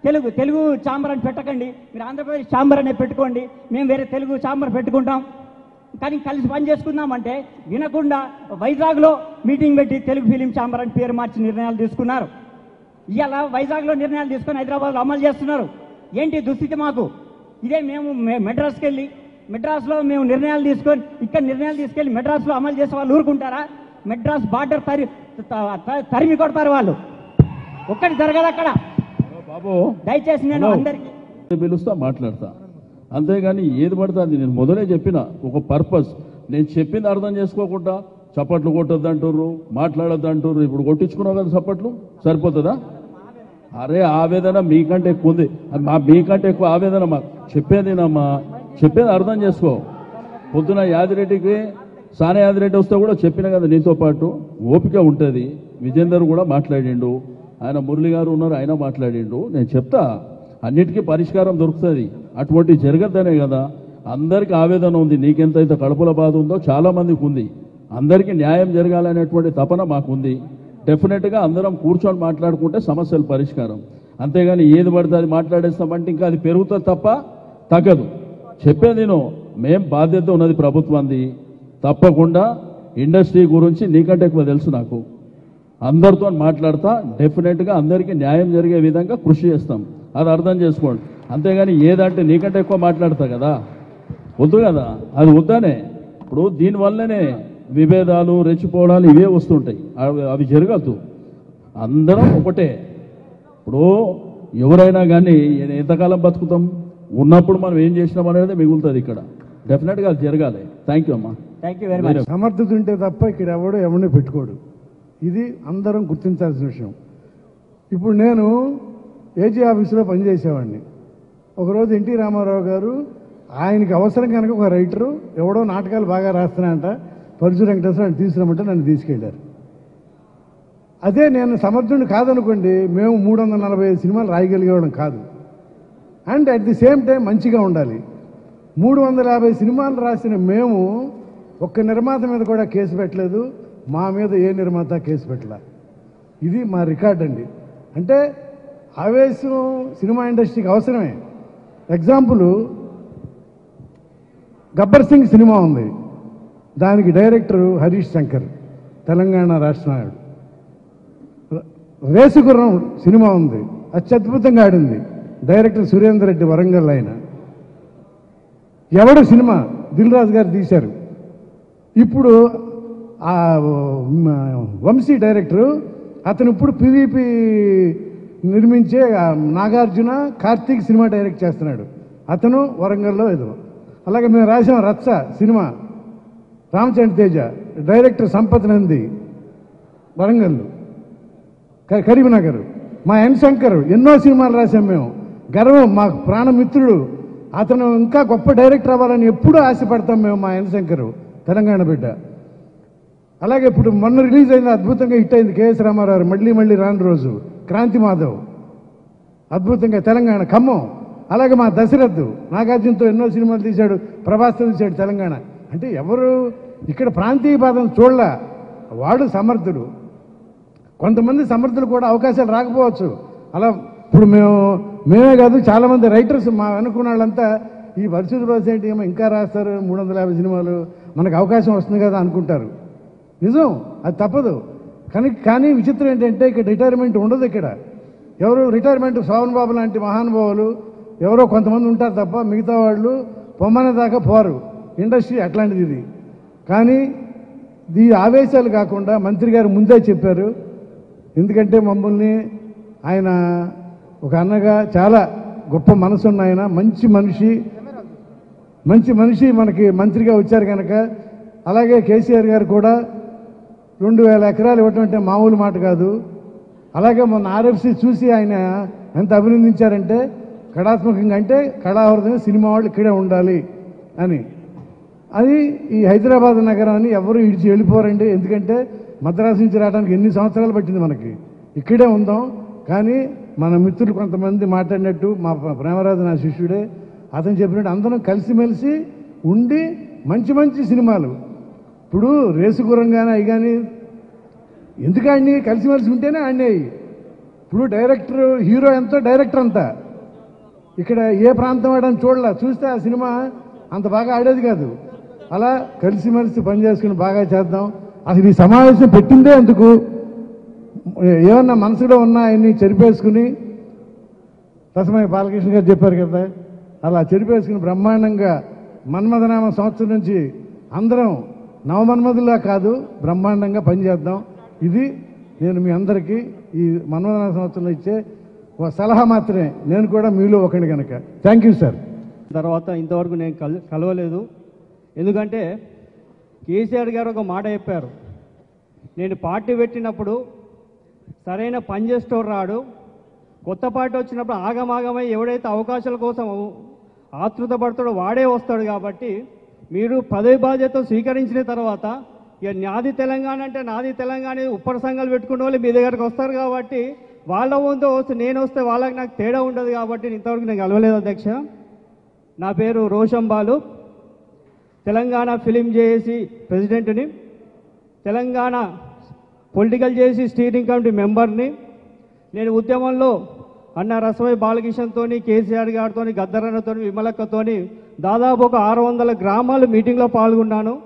Telugu Telugu chamber అని పెట్టకండి మీరు ఆంధ్రప్రదేశ్ ఛాంబర్ అనే పెట్టుకోండి మేము వేరే తెలుగు ఛాంబర్ పెట్టుకుంటాం కానీ కలిసి పని చేసుకుందామంటే వినకుండా వైజాగ్లో మీటింగ్ పెట్టి తెలుగు ఫిలిం ఛాంబర్ అని పేరు మార్చి నిర్ణయాలు తీసుకున్నారు ఇవాళ వైజాగ్లో నిర్ణయాలు తీసుకొని హైదరాబాద్లో అమలు చేస్తున్నారు ఏంటి దుస్థితి మాకు ఇదే మేము మె- మెడ్రాస్కి వెళ్ళి మెడ్రాస్లో మేము నిర్ణయాలు తీసుకొని ఇక్కడ నిర్ణయాలు తీసుకెళ్ళి మెడ్రాస్లో అమలు చేసే వాళ్ళు ఊరుకుంటారా మెడ్రాస్ బార్డర్ తరి త- త- తరిమి కొడతారు వాళ్ళు ఒక్కటి జరగదు అక్కడ బాబు దయచేసి నేను హలో. అందరికీ పిలుస్తా మాట్లాడతా అంతేగాని ఏది పడితే అది నేను మొదలే చెప్పిన ఒక పర్పస్ నేను చెప్పింది అర్థం చేసుకోకుండా చప్పట్లు కొట్టొద్దు అంటుర్రు మాట్లాడొద్దు అంటుర్రు ఇప్పుడు కొట్టించుకున్నావు కదా చప్పట్లు సరిపోతుందా అరే ఆవేదన మీకంటే ఎక్కువ ఉంది అది మా మీకంటే ఎక్కువ ఆవేదన మా చెప్పేదేనమ్మా చెప్పేది అర్థం చేసుకో పొద్దున యాదిరెడ్డికి సానే యాదిరెడ్డి వస్తే కూడా చెప్పిన కదా నీతో పాటు ఓపిక ఉంటుంది విజేందర్ కూడా మాట్లాడిండు ఆయన మురళి గారు ఉన్నారు ఆయన మాట్లాడిండు నేను చెప్తా అన్నిటికీ పరిష్కారం దొరుకుతుంది అటువంటి జరగద్దనే కదా అందరికీ ఆవేదన ఉంది నీకెంతైతే కడుపుల బాధ ఉందో చాలా మందికి ఉంది అందరికీ న్యాయం జరగాలనేటువంటి తపన మాకుంది డెఫినెట్గా అందరం కూర్చొని మాట్లాడుకుంటే సమస్యలు పరిష్కారం అంతేగాని ఏది పడితే అది మాట్లాడేస్తామంటే ఇంకా అది పెరుగుతుంది తప్ప తగ్గదు చెప్పేది నేను మేం బాధ్యత ఉన్నది ప్రభుత్వంది తప్పకుండా ఇండస్ట్రీ గురించి నీకంటే ఎక్కువ తెలుసు నాకు అందరితో మాట్లాడతా డెఫినెట్గా అందరికీ న్యాయం జరిగే విధంగా కృషి చేస్తాం అది అర్థం చేసుకోండి అంతేగాని ఏదంటే నీకంటే ఎక్కువ మాట్లాడతా కదా వద్దు కదా అది వద్దనే ఇప్పుడు దీనివల్లనే విభేదాలు రెచ్చిపోవడాలు ఇవే వస్తుంటాయి అవి అవి జరగద్దు అందరం ఒకటే ఇప్పుడు ఎవరైనా కానీ ఎంతకాలం బతుకుతాం ఉన్నప్పుడు మనం ఏం చేసినాం అనేది మిగులుతుంది ఇక్కడ డెఫినెట్గా అది జరగాలి థ్యాంక్ యూ అమ్మా థ్యాంక్ యూ వెరీ మచ్ సమర్థత ఉంటే తప్ప ఇక్కడ ఎవడు ఎవరిని పెట్టుకోడు ఇది అందరం గుర్తించాల్సిన విషయం ఇప్పుడు నేను ఏజీ ఆఫీసులో పనిచేసేవాడిని ఒకరోజు ఎన్టీ రామారావు గారు ఆయనకి అవసరం కనుక ఒక రైటరు ఎవడో నాటకాలు బాగా రాస్తున్నాయంట పరుచు వెంకటేశ్వర ఆయన తీసుకురమ్మంటే నన్ను తీసుకెళ్ళారు అదే నేను సమర్థుడిని కాదనుకోండి మేము మూడు వందల నలభై ఐదు సినిమాలు రాయగలిగేవాళ్ళం కాదు and at the same time మంచిగా ఉండాలి మూడు వందల యాభై సినిమాలు రాసిన మేము ఒక్క నిర్మాత మీద కూడా కేసు పెట్టలేదు మా మీద ఏ నిర్మాత కేసు పెట్టలే ఇది మా రికార్డ్ అండి అంటే ఆవేశం సినిమా ఇండస్ట్రీకి అవసరమే ఎగ్జాంపుల్ గబ్బర్ సింగ్ సినిమా ఉంది దానికి డైరెక్టర్ హరీష్ శంకర్ తెలంగాణ రాష్ట్ర నాయుడు రేసుగుర్రం సినిమా ఉంది అత్యద్భుతంగా ఆడింది డైరెక్టర్ సురేందర్ రెడ్డి వరంగల్ ఆయన ఎవడు సినిమా దిల్ రాజు గారు తీశారు ఇప్పుడు ఆ మ, వంశీ డైరెక్టరు అతను ఇప్పుడు పివిపి నిర్మించే ఆ నాగార్జున కార్తీక్ సినిమా డైరెక్ట్ చేస్తున్నాడు అతను వరంగల్లో ఏదో అలాగే మేము రాసాం రచ్చ సినిమా రామచంద్ర తేజ డైరెక్టర్ సంపత్ నంది వరంగల్ క- కరీంనగర్ మా ఎన్ శంకర్ ఎన్నో సినిమాలు రాశాం మేము గర్వం మా ప్రాణమిత్రుడు అతను ఇంకా గొప్ప డైరెక్టర్ అవ్వాలని ఎప్పుడూ ఆశపడతాం మేము మా ఎన్ శంకర్ తెలంగాణ బిడ్డ అలాగే ఇప్పుడు మొన్న రిలీజ్ అయింది అద్భుతంగా హిట్ అయింది కేఎస్ రామారావు మళ్ళీ మళ్ళీ రాని రోజు క్రాంతి మాధవ్ అద్భుతంగా తెలంగాణ ఖమ్మం అలాగే మా దశరథ్ నాగార్జునతో ఎన్నో సినిమాలు తీశాడు ప్రభాస్తో తీశాడు తెలంగాణ అంటే ఎవరు ఇక్కడ ప్రాంతీయ పాదం చూడలే వాడు సమర్థుడు కొంతమంది సమర్థులు కూడా అవకాశాలు రాకపోవచ్చు అలా ఇప్పుడు మేము మేమే కాదు చాలామంది రైటర్స్ మా అనుకున్న వాళ్ళంతా ఈ పరిశుద్ధ బస్ ఏంటి ఏమో ఇంకా రాస్తారు మూడు వందల యాభై సినిమాలు మనకు అవకాశం వస్తుంది కదా అనుకుంటారు నిజం అది తప్పదు కానీ కానీ విచిత్రం ఏంటంటే ఇక్కడ రిటైర్మెంట్ ఉండదు ఇక్కడ ఎవరు రిటైర్మెంట్ శోభన్ బాబు లాంటి మహానుభావులు ఎవరో కొంతమంది ఉంటారు తప్ప మిగతా వాళ్ళు పొమ్మనే దాకా పోరు ఇండస్ట్రీ అట్లాంటిది ఇది కానీ ఈ ఆవేశాలు కాకుండా మంత్రి గారు ముందే చెప్పారు ఎందుకంటే మమ్మల్ని ఆయన ఒక అన్నగా చాలా గొప్ప మనసున్న ఆయన మంచి మనిషి మంచి మనిషి మనకి మంత్రిగా వచ్చారు కనుక అలాగే కేసీఆర్ గారు కూడా రెండు వేల ఎకరాలు ఇవ్వటం అంటే మామూలు మాట కాదు అలాగే మొన్న ఆర్ఎఫ్సి చూసి ఆయన ఎంత అభినందించారంటే కళాత్మకంగా అంటే కళాహృదయం సినిమా వాళ్ళు ఇక్కడే ఉండాలి అని అది ఈ హైదరాబాద్ నగరాన్ని ఎవరు ఇడిచి వెళ్ళిపోరండి ఎందుకంటే మద్రాసు నుంచి రావడానికి ఎన్ని సంవత్సరాలు పట్టింది మనకి ఇక్కడే ఉందాం కానీ మన మిత్రులు కొంతమంది మాట్లాడినట్టు మా ప్రేమరాజు నా శిష్యుడే అతను చెప్పినట్టు అందరం కలిసిమెలిసి ఉండి మంచి మంచి సినిమాలు ఇప్పుడు రేసు గురంగానే అవి కానీ ఎందుకు ఆడిని కలిసిమెలిసి ఉంటేనే ఆడినాయి ఇప్పుడు డైరెక్టర్ హీరో ఎంతో డైరెక్టర్ అంతా ఇక్కడ ఏ ప్రాంతం ఆడని చూడలే చూస్తే ఆ సినిమా అంత బాగా ఆడేది కాదు అలా కలిసిమెలిసి పని చేసుకుని బాగా చేద్దాం అసలు ఈ సమావేశం పెట్టిందే ఎందుకు ఏమన్నా మనసులో ఉన్నా ఆయన్ని చెరిపేసుకుని రసమయ్య బాలకృష్ణ గారు చెప్పారు కదా అలా చెరిపేసుకుని బ్రహ్మాండంగా మన్మథనామ సంవత్సరం నుంచి అందరం నవమన్మధులా కాదు బ్రహ్మాండంగా పనిచేద్దాం ఇది నేను మీ అందరికీ ఈ మన్మథనామ సంవత్సరంలో ఇచ్చే ఒక సలహా మాత్రమే నేను కూడా మీలో ఒకటి కనుక థ్యాంక్ యూ సార్ తర్వాత ఇంతవరకు నేను కల కలవలేదు ఎందుకంటే కేసీఆర్ గారు ఒక మాట చెప్పారు నేను పార్టీ పెట్టినప్పుడు సరైన పని చేసేటోడు రాడు కొత్త పార్టీ వచ్చినప్పుడు ఆగమాగమై ఎవడైతే అవకాశాల కోసం ఆతృత పడతాడో వాడే వస్తాడు కాబట్టి మీరు పదవి బాధ్యత స్వీకరించిన తర్వాత ఇక నాది తెలంగాణ అంటే నాది తెలంగాణ ఉప్పర సంఘాలు పెట్టుకునే వాళ్ళు మీ దగ్గరకు వస్తారు కాబట్టి వాళ్ళ వంతు వస్తే నేను వస్తే వాళ్ళకి నాకు తేడా ఉండదు కాబట్టి ఇంతవరకు నేను కలవలేదు అధ్యక్ష నా పేరు రోషన్ బాలు తెలంగాణ ఫిలిం జేఏసీ ప్రెసిడెంట్ని Telangana political JAC steering committee మెంబర్ని నేను ఉద్యమంలో అన్న రసమై బాలకిషన్తో కేసీఆర్ గారితో గద్దరన్నతో విమలక్కతోని దాదాపు ఒక ఆరు వందల గ్రామాలు మీటింగ్లో పాల్గొన్నాను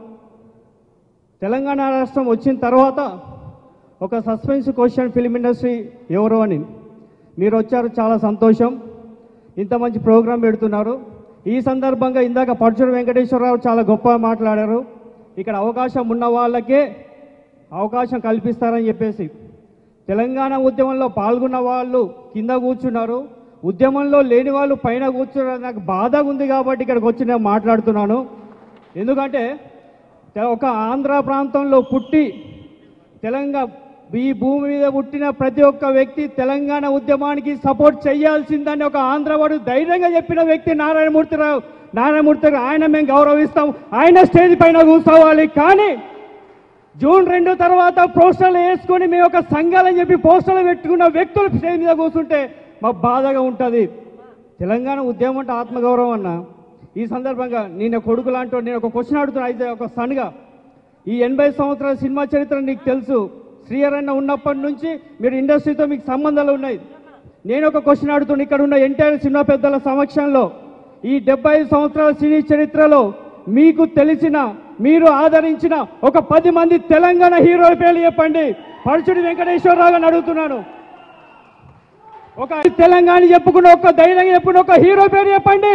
తెలంగాణ రాష్ట్రం వచ్చిన తర్వాత ఒక సస్పెన్స్ క్వశ్చన్ ఫిలిం ఇండస్ట్రీ ఎవరు అని మీరు వచ్చారు చాలా సంతోషం ఇంత మంచి ప్రోగ్రాం పెడుతున్నారు ఈ సందర్భంగా ఇందాక పరచుడు వెంకటేశ్వరరావు చాలా గొప్ప మాట్లాడారు ఇక్కడ అవకాశం ఉన్న వాళ్ళకే అవకాశం కల్పిస్తారని చెప్పేసి తెలంగాణ ఉద్యమంలో పాల్గొన్న వాళ్ళు కింద కూర్చున్నారు ఉద్యమంలో లేని వాళ్ళు పైన కూర్చున్నారు నాకు బాధగా ఉంది కాబట్టి ఇక్కడికి వచ్చి నేను మాట్లాడుతున్నాను ఎందుకంటే తె- ఒక ఆంధ్ర ప్రాంతంలో పుట్టి తెలంగాణ ఈ భూమి మీద పుట్టిన ప్రతి ఒక్క వ్యక్తి తెలంగాణ ఉద్యమానికి సపోర్ట్ చేయాల్సిందని ఒక ఆంధ్రవాడు ధైర్యంగా చెప్పిన వ్యక్తి నారాయణమూర్తిరావు నారాయణమూర్తి గారు. ఆయన మేము గౌరవిస్తాం ఆయన స్టేజ్ పైన కూర్చోవాలి కానీ జూన్ రెండు తర్వాత పోస్టర్లు వేసుకొని మేము ఒక సంఘాలని చెప్పి పోస్టర్లు పెట్టుకున్న వ్యక్తులు స్టేజ్ మీద కూర్చుంటే మాకు బాధగా ఉంటుంది తెలంగాణ ఉద్యమం అంటే ఆత్మగౌరవం అన్న ఈ సందర్భంగా నేను కొడుకు లాంటి నేను ఒక క్వశ్చన్ అడుగుతున్నా అయితే ఒక సన్గా ఈ ఎనభై సంవత్సరాల సినిమా చరిత్ర నీకు తెలుసు శ్రీహరన్న ఉన్నప్పటి నుంచి మీరు ఇండస్ట్రీతో మీకు సంబంధాలు ఉన్నాయి నేను ఒక క్వశ్చన్ అడుగుతున్నా ఇక్కడ ఉన్న ఎన్టీఆర్ సినిమా పెద్దల సమక్షంలో ఈ డెబ్బై సంవత్సరాల సినీ చరిత్రలో మీకు తెలిసిన మీరు ఆదరించిన ఒక పది మంది తెలంగాణ హీరోల పేర్లు చెప్పండి పరుచుడి వెంకటేశ్వరరావు గారిని అడుగుతున్నాను ఒక తెలంగాణ చెప్పుకున్న ఒక ధైర్యం చెప్పుకున్న ఒక హీరో పేరు చెప్పండి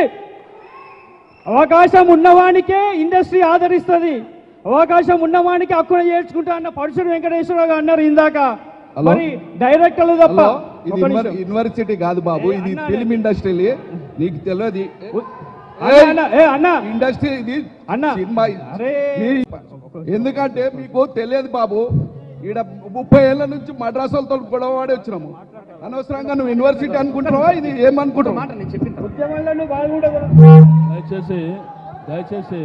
అవకాశం ఉన్నవానికే ఇండస్ట్రీ ఆదరిస్తుంది అవకాశం ఉన్నవానికి హక్కున చేర్చుకుంటా అన్న పరుషుడు వెంకటేశ్వరరావు గారు అన్నారు ఇందాక హలో? మరి డైరెక్టర్లు తప్ప హలో ఇది ఒక యూనివర్- నిమిషం. యూనివర్సిటీ కాదు బాబు ఏ, ఇది అన్నా, ఫిలిం ఇండస్ట్రీ నీకు తెలియదు అన్న, అన్న, ఏ అన్న ఇండస్ట్రీ ఇది అన్న. సినిమా అరే. మీ- ఎందుకంటే మీకు తెలియదు బాబు ఈడ ముప్పై ఏళ్ల నుంచి మద్రాసులతో గొడవవాడి వచ్చినాము అనవసరంగా నువ్వు యూనివర్సిటీ అనుకుంటున్నావా ఇది ఏమనుకుంటున్నావు ఉద్యమంలో నువ్వు పాల్గొంటావు దయచేసి దయచేసి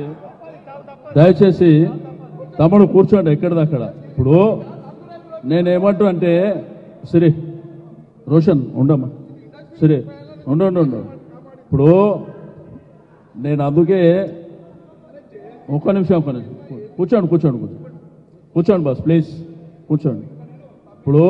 దయచేసి తమ్ముడు కూర్చోండి ఎక్కడిదక్కడ ఇప్పుడు నేనేమంటూ అంటే సిరి రోషన్ ఉండమ్మా సిరి ఉండు ఉండు ఉండు ఇప్పుడు నేను అందుకే ఒక్క నిమిషం ఒక్క నిమిషం కూర్చోండి కూర్చోండి కూర్చోండి కూర్చోండి బాస్ ప్లీజ్ కూర్చోండి ఇప్పుడు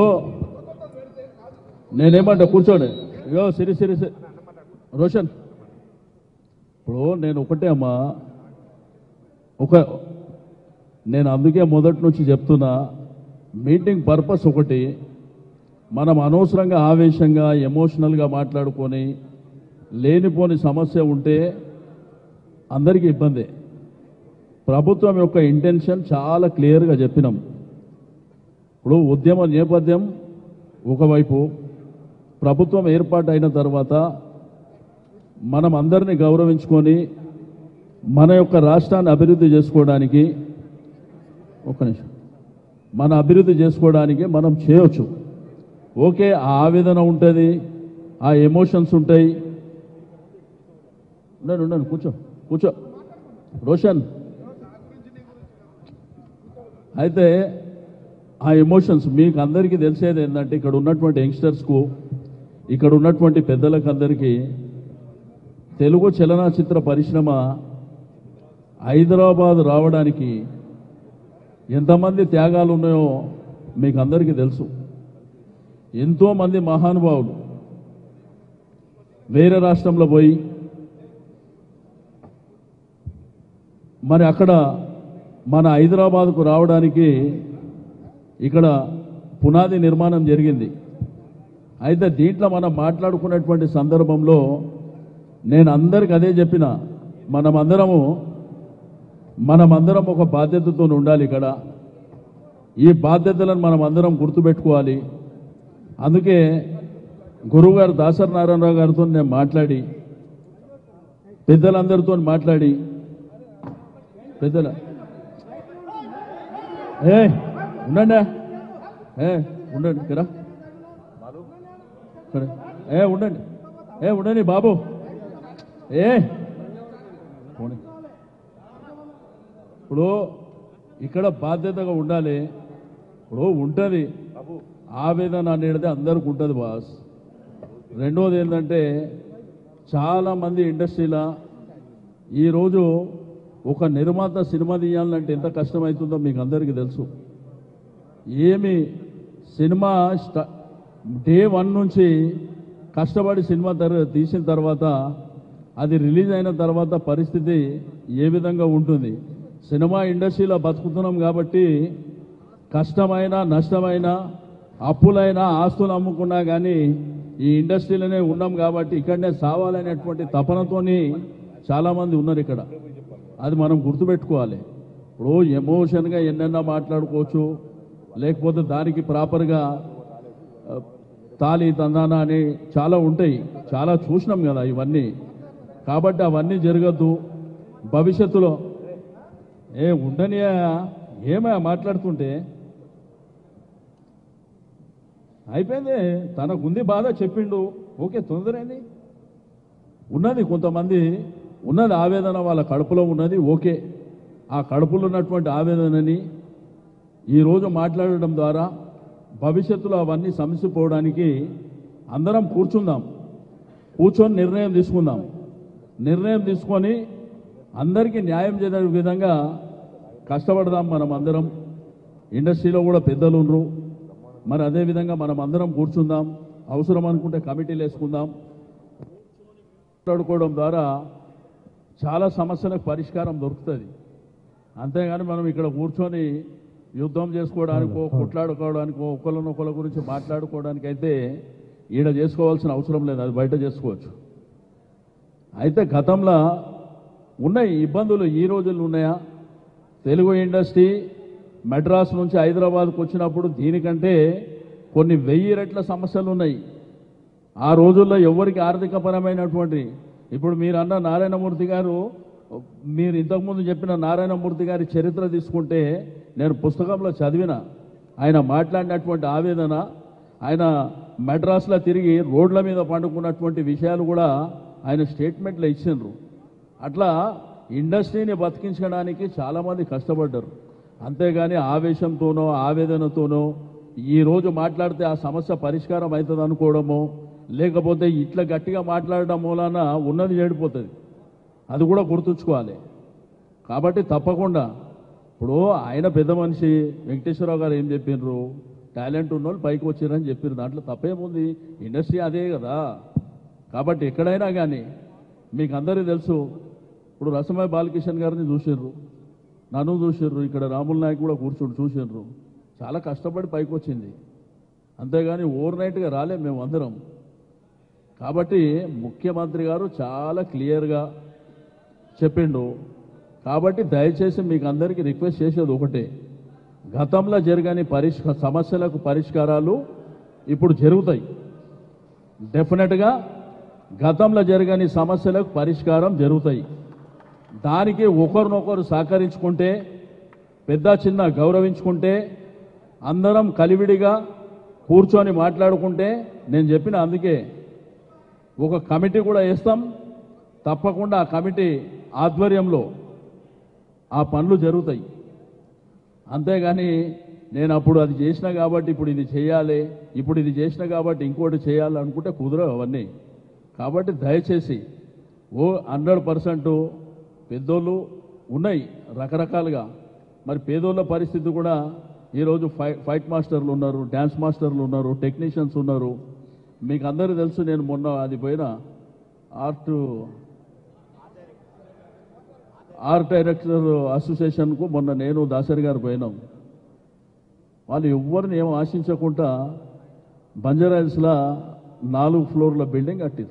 నేనేమంటా కూర్చోండి అయ్యో సిరి సిరి సిరి రోషన్ ఇప్పుడు నేను ఒకటే అమ్మా ఒక నేను అందుకే మొదటి నుంచి చెప్తున్నా మీటింగ్ పర్పస్ ఒకటి మనం అనవసరంగా ఆవేశంగా ఎమోషనల్గా మాట్లాడుకొని లేనిపోని సమస్య ఉంటే అందరికీ ఇబ్బంది ప్రభుత్వం యొక్క ఇంటెన్షన్ చాలా క్లియర్గా చెప్పినాం ఇప్పుడు ఉద్యమ నేపథ్యం ఒకవైపు ప్రభుత్వం ఏర్పాటు అయిన తర్వాత మనం అందరినీ గౌరవించుకొని మన యొక్క రాష్ట్రాన్ని అభివృద్ధి చేసుకోవడానికి ఒక నిమిషం మన అభివృద్ధి చేసుకోవడానికి మనం చేయొచ్చు ఓకే ఆ ఆవేదన ఉంటుంది ఆ ఎమోషన్స్ ఉంటాయి ఉండండి ఉండండి కూర్చో కూర్చో రోషన్ అయితే ఆ ఎమోషన్స్ మీకు అందరికీ తెలిసేది ఏంటంటే ఇక్కడ ఉన్నటువంటి యంగ్స్టర్స్కు ఇక్కడ ఉన్నటువంటి పెద్దలకు అందరికీ తెలుగు చలనచిత్ర పరిశ్రమ హైదరాబాద్ రావడానికి ఎంతమంది త్యాగాలు ఉన్నాయో మీకు అందరికీ తెలుసు ఎంతో మంది మహానుభావులు వేరే రాష్ట్రంలో పోయి మరి అక్కడ మన హైదరాబాద్కు రావడానికి ఇక్కడ పునాది నిర్మాణం జరిగింది అయితే దీంట్లో మనం మాట్లాడుకున్నటువంటి సందర్భంలో నేను అందరికి అదే చెప్పిన మనమందరము మనమందరం ఒక బాధ్యతతో ఉండాలి ఇక్కడ ఈ బాధ్యతలను మనం అందరం గుర్తుపెట్టుకోవాలి అందుకే గురువుగారు దాసరి నారాయణరావు గారితో నేను మాట్లాడి పెద్దలందరితో మాట్లాడి పెద్దల ఏ ఉండండి ఏ ఉండండి ఇక్కడ ఇక్కడ ఏ ఉండండి ఏ ఉండండి బాబు ఏ పోనీ. ఇప్పుడు ఇక్కడ బాధ్యతగా ఉండాలి ఇప్పుడు ఉంటుంది ఆవేదన అనేది అందరికి ఉంటుంది బాస్ రెండోది ఏంటంటే చాలామంది ఇండస్ట్రీలో ఈరోజు ఒక నిర్మాత సినిమా తీయాలంటే ఎంత కష్టమవుతుందో మీకు అందరికీ తెలుసు ఏమి సినిమా స్ట డే వన్ నుంచి కష్టపడి సినిమా తర తీసిన తర్వాత అది రిలీజ్ అయిన తర్వాత పరిస్థితి ఏ విధంగా ఉంటుంది సినిమా ఇండస్ట్రీలో బతుకుతున్నాం కాబట్టి కష్టమైన నష్టమైన అప్పులైనా ఆస్తులు అమ్ముకున్నా కానీ ఈ ఇండస్ట్రీలోనే ఉన్నాం కాబట్టి ఇక్కడనే సావాలనేటువంటి తపనతోని చాలామంది ఉన్నారు ఇక్కడ అది మనం గుర్తుపెట్టుకోవాలి ఇప్పుడు ఎమోషన్గా ఎన్నెన్నో మాట్లాడుకోవచ్చు లేకపోతే దానికి ప్రాపర్గా ఆ, తాలి తందాన అని చాలా ఉంటాయి చాలా చూసినాం కదా ఇవన్నీ కాబట్టి అవన్నీ జరగద్దు భవిష్యత్తులో ఏ ఉండనియా ఏమయ్యా మాట్లాడుతుంటే అయిపోయింది తనకుంది బాధ చెప్పిండు ఓకే తొందరైంది ఉన్నది కొంతమంది ఉన్నది ఆవేదన వాళ్ళ కడుపులో ఉన్నది ఓకే ఆ కడుపులో ఉన్నటువంటి ఆవేదనని ఈరోజు మాట్లాడడం ద్వారా భవిష్యత్తులో అవన్నీ సమసిపోవడానికి అందరం కూర్చుందాం కూర్చొని నిర్ణయం తీసుకుందాం నిర్ణయం తీసుకొని అందరికీ న్యాయం చేసే విధంగా కష్టపడదాం మనం అందరం ఇండస్ట్రీలో కూడా పెద్దలు ఉండరు మరి అదేవిధంగా మనం అందరం కూర్చుందాం అవసరం అనుకుంటే కమిటీలు వేసుకుందాం మాట్లాడుకోవడం ద్వారా చాలా సమస్యలకు పరిష్కారం దొరుకుతుంది అంతేగాని మనం ఇక్కడ కూర్చొని యుద్ధం చేసుకోవడానికో కొట్లాడుకోవడానికో ఒకళ్ళనొకళ్ళ గురించి మాట్లాడుకోవడానికి అయితే ఈడ చేసుకోవాల్సిన అవసరం లేదు అది బయట చేసుకోవచ్చు అయితే గతంలో ఉన్నాయి ఇబ్బందులు ఈ రోజుల్లో ఉన్నాయా తెలుగు ఇండస్ట్రీ మెడ్రాస్ నుంచి హైదరాబాద్కు వచ్చినప్పుడు దీనికంటే కొన్ని వెయ్యి రెట్ల సమస్యలు ఉన్నాయి ఆ రోజుల్లో ఎవరికి ఆర్థికపరమైనటువంటి ఇప్పుడు మీరు అన్న నారాయణమూర్తి గారు మీరు ఇంతకుముందు చెప్పిన నారాయణమూర్తి గారి చరిత్ర తీసుకుంటే నేను పుస్తకంలో చదివిన ఆయన మాట్లాడినటువంటి ఆవేదన ఆయన మెడ్రాస్లో తిరిగి రోడ్ల మీద పండుకున్నటువంటి విషయాలు కూడా ఆయన స్టేట్మెంట్లో ఇచ్చిండ్రు అట్లా ఇండస్ట్రీని బతికించడానికి చాలామంది కష్టపడ్డారు అంతేగాని ఆవేశంతోనో ఆవేదనతోనో ఈ రోజు మాట్లాడితే ఆ సమస్య పరిష్కారం అవుతుంది అనుకోవడమో లేకపోతే ఇట్లా గట్టిగా మాట్లాడడం మూలాన ఉన్నది చెడిపోతుంది అది కూడా గుర్తుంచుకోవాలి కాబట్టి తప్పకుండా ఇప్పుడు ఆయన పెద్ద మనిషి వెంకటేశ్వరరావు గారు ఏం చెప్పిండ్రు టాలెంట్ ఉన్నోళ్ళు పైకి వచ్చారని చెప్పారు దాంట్లో తప్పేముంది ఇండస్ట్రీ అదే కదా కాబట్టి ఎక్కడైనా కానీ మీకు అందరికీ తెలుసు ఇప్పుడు రసమయ బాలకిషన్ గారిని చూసిర్రు నన్ను చూసిర్రు ఇక్కడ రాముల నాయక్ కూడా కూర్చొని చూసిర్రు చాలా కష్టపడి పైకి వచ్చింది అంతేగాని ఓవర్ నైట్గా రాలే మేము అందరం కాబట్టి ముఖ్యమంత్రి గారు చాలా క్లియర్గా చెప్పిండు కాబట్టి దయచేసి మీకు అందరికీ రిక్వెస్ట్ చేసేది ఒకటే గతంలో జరగని పరిష్క సమస్యలకు పరిష్కారాలు ఇప్పుడు జరుగుతాయి డెఫినెట్గా గతంలో జరగని సమస్యలకు పరిష్కారం జరుగుతాయి దానికి ఒకరినొకరు సహకరించుకుంటే పెద్ద చిన్న గౌరవించుకుంటే అందరం కలివిడిగా కూర్చొని మాట్లాడుకుంటే నేను చెప్పిన అందుకే ఒక కమిటీ కూడా వేస్తాం తప్పకుండా ఆ కమిటీ ఆధ్వర్యంలో ఆ పనులు జరుగుతాయి అంతేగాని నేను అప్పుడు అది చేసిన కాబట్టి ఇప్పుడు ఇది చేయాలి ఇప్పుడు ఇది చేసిన కాబట్టి ఇంకోటి చేయాలి అనుకుంటే కుదరవు అవన్నీ కాబట్టి దయచేసి ఓ హండ్రెడ్ పర్సెంట్ పెద్దోళ్ళు ఉన్నాయి రకరకాలుగా మరి పేదోళ్ళ పరిస్థితి కూడా ఈరోజు ఫై ఫైట్ మాస్టర్లు ఉన్నారు డ్యాన్స్ మాస్టర్లు ఉన్నారు టెక్నీషియన్స్ ఉన్నారు మీకు అందరూ తెలుసు నేను మొన్న అది పోయిన ఆర్ట్ ఆర్ట్ డైరెక్టర్ అసోసియేషన్కు మొన్న నేను దాసరి గారు పోయినాం వాళ్ళు ఎవ్వరిని ఏం ఆశించకుండా బంజారాయిల్స్లో నాలుగు ఫ్లోర్ల బిల్డింగ్ కట్టిరు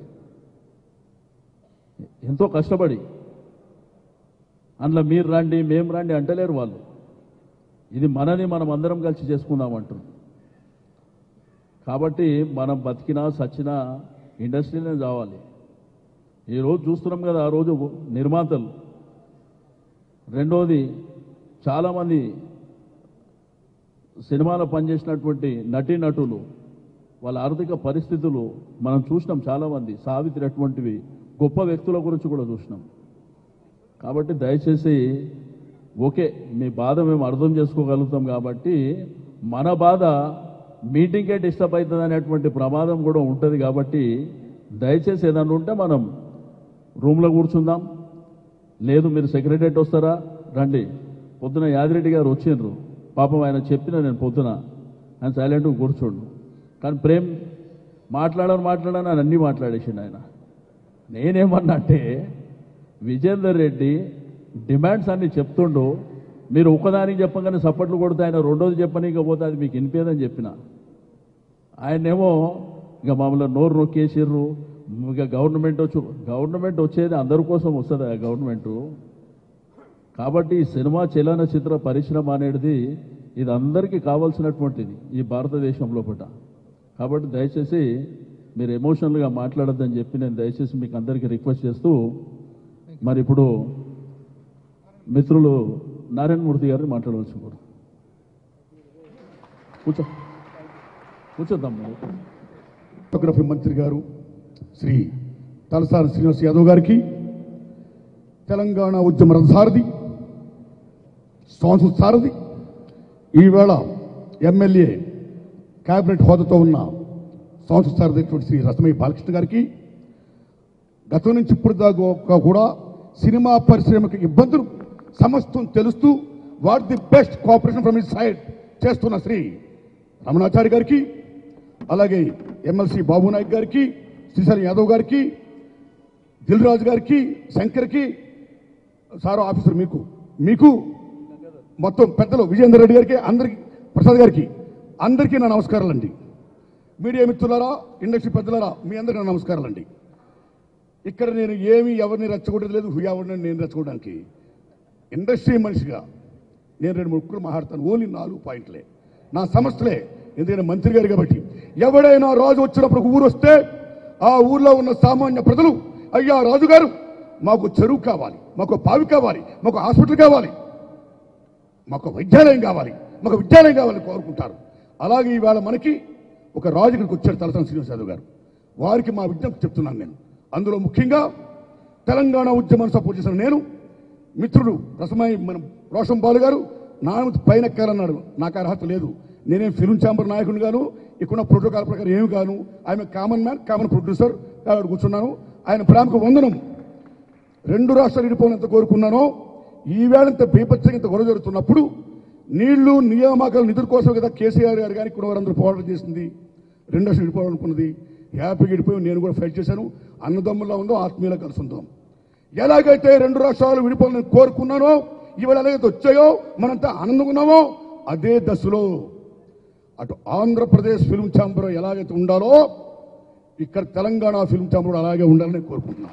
ఎంతో కష్టపడి అందులో మీరు రండి మేము రండి అంటలేరు వాళ్ళు ఇది మనని మనం అందరం కలిసి చేసుకుందాం అంటారు కాబట్టి మనం బతికినా సచ్చినా ఇండస్ట్రీనే కావాలి ఈరోజు చూస్తున్నాం కదా ఆ రోజు నిర్మాతలు రెండోది చాలామంది సినిమాలో పనిచేసినటువంటి నటీనటులు వాళ్ళ ఆర్థిక పరిస్థితులు మనం చూసినాం చాలామంది సావిత్రి అటువంటివి గొప్ప వ్యక్తుల గురించి కూడా చూసినాం కాబట్టి దయచేసి ఓకే మీ బాధ మేము అర్థం చేసుకోగలుగుతాం కాబట్టి మన బాధ మీటింగ్కే డిస్టర్బ్ అవుతుంది అనేటువంటి ప్రమాదం కూడా ఉంటుంది కాబట్టి దయచేసి ఏదన్నా ఉంటే మనం రూమ్లో కూర్చుందాం లేదు మీరు సెక్రటరేట్ వస్తారా రండి పొద్దున యాదిరెడ్డి గారు వచ్చిండ్రు పాపం ఆయన చెప్పిన నేను పొద్దున ఆయన సైలెంట్గా కూర్చోండు కానీ ప్రేమ్ మాట్లాడని మాట్లాడని ఆయన అన్నీ మాట్లాడేసిండు ఆయన నేనేమన్నా అంటే విజేందర్ రెడ్డి డిమాండ్స్ అన్ని చెప్తుండు మీరు ఒకదానికి చెప్పగానే సప్పట్లు కొడితే ఆయన రెండోది చెప్పనీక పోతే అది మీకు వినిపేదని చెప్పిన ఆయనేమో ఇక మమ్మల్ని నోరు నొక్కేసిర్రు ఇక గవర్నమెంట్ వచ్చి గవర్నమెంట్ వచ్చేది అందరి కోసం వస్తుంది ఆ గవర్నమెంటు కాబట్టి ఈ సినిమా చలనచిత్ర పరిశ్రమ అనేది ఇది అందరికీ కావాల్సినటువంటిది ఈ భారతదేశంలో పూట కాబట్టి దయచేసి మీరు ఎమోషనల్గా మాట్లాడొద్దని చెప్పి నేను దయచేసి మీకు అందరికీ రిక్వెస్ట్ చేస్తూ మరి ఇప్పుడు మిత్రులు నారాయణమూర్తి గారిని మాట్లాడవలసి కూడా కూర్చో కూర్చోద్దాం మరి. ఫోటోగ్రఫీ మంత్రి గారు శ్రీ తలసాని శ్రీనివాస్ యాదవ్ గారికి తెలంగాణ ఉద్యమ రథసారథి సంస్కృత సారథి ఈవేళ ఎమ్మెల్యే కేబినెట్ హోదాతో ఉన్న సంస్కృత సారథి అయినటువంటి శ్రీ రసమయ్య బాలకృష్ణ గారికి గతం నుంచి ఇప్పుడు దాకా కూడా సినిమా పరిశ్రమకి ఇబ్బందులు సమస్తం తెలుస్తూ what the best cooperation from his side చేస్తున్న శ్రీ రమణాచారి గారికి అలాగే ఎమ్మెల్సీ బాబు నాయక్ గారికి శ్రీశైలం యాదవ్ గారికి దిల్ రాజు గారికి శంకర్కి సారో ఆఫీసర్ మీకు మీకు మొత్తం పెద్దలు విజయేందర్ రెడ్డి గారికి అందరికి ప్రసాద్ గారికి అందరికీ నా నమస్కారాలండి మీడియా మిత్రులారా ఇండస్ట్రీ పెద్దలారా మీ అందరికీ నా నమస్కారాలండి ఇక్కడ నేను ఏమి ఎవరిని రెచ్చగొట్టేది లేదు ఎవరిని నేను రెచ్చగొట్టడానికి ఇండస్ట్రీ మనిషిగా నేను రెండు ముక్కులు మాట్లాడతాను ఓన్లీ నాలుగు పాయింట్లే నా సమస్యలే ఎందుకంటే మంత్రి గారు కాబట్టి ఎవడైనా రాజు వచ్చినప్పుడు ఒక ఊరు వస్తే ఆ ఊర్లో ఉన్న సామాన్య ప్రజలు అయ్యా రాజుగారు మాకు చెరువు కావాలి మాకు బావి కావాలి మాకు హాస్పిటల్ కావాలి మాకు వైద్యాలయం కావాలి మాకు విద్యాలయం కావాలని కోరుకుంటారు అలాగే ఈవేళ మనకి ఒక రాజు ఇక్కడికి వచ్చారు తలసాని శ్రీనివాస్ యాదవ్ గారు వారికి మా విజ్ఞప్తి చెప్తున్నాను నేను అందులో ముఖ్యంగా తెలంగాణ ఉద్యమాన్ని సపోర్ట్ చేసిన నేను మిత్రుడు రసమాయి మన రోషన్ బాలు గారు నా పైన ఎక్కాలన్నాడు నాకు అర్హత లేదు నేనేం ఫిల్మ్ ఛాంబర్ నాయకుని గాను ఇక్కడ ప్రోటోకాల్ ప్రకారం ఏమి కాను ఆయన కామన్ మ్యాన్ కామన్ ప్రొడ్యూసర్ అక్కడ కూర్చున్నాను ఆయన ప్రేమకు వందనం రెండు రాష్ట్రాలు విడిపోయినంత కోరుకున్నానో ఈవేళ ఇంత బీభత్సంగా ఇంత గొడవ జరుగుతున్నప్పుడు నీళ్లు నియామకాలు నిధుల కోసం కదా కేసీఆర్ గారు కానీ ఇక్కడ వారందరూ పోరాటం చేసింది రెండు రాష్ట్రాలు విడిపోవాలనుకున్నది హ్యాపీగా విడిపోయి నేను కూడా ఫైట్ చేశాను అన్నదమ్ముల్లో ఉందో ఆత్మీయులా కలిసి ఉందాం ఎలాగైతే రెండు రాష్ట్రాలు విడిపోవాలని కోరుకున్నానో ఇవాళ ఎలాగైతే వచ్చాయో మనంతా ఆనందంగా ఉన్నామో అదే దశలో అటు ఆంధ్రప్రదేశ్ ఫిల్మ్ ఛాంబర్ ఎలాగైతే ఉండాలో ఇక్కడ తెలంగాణ ఫిల్మ్ ఛాంబర్ కూడా అలాగే ఉండాలని కోరుకుంటున్నాం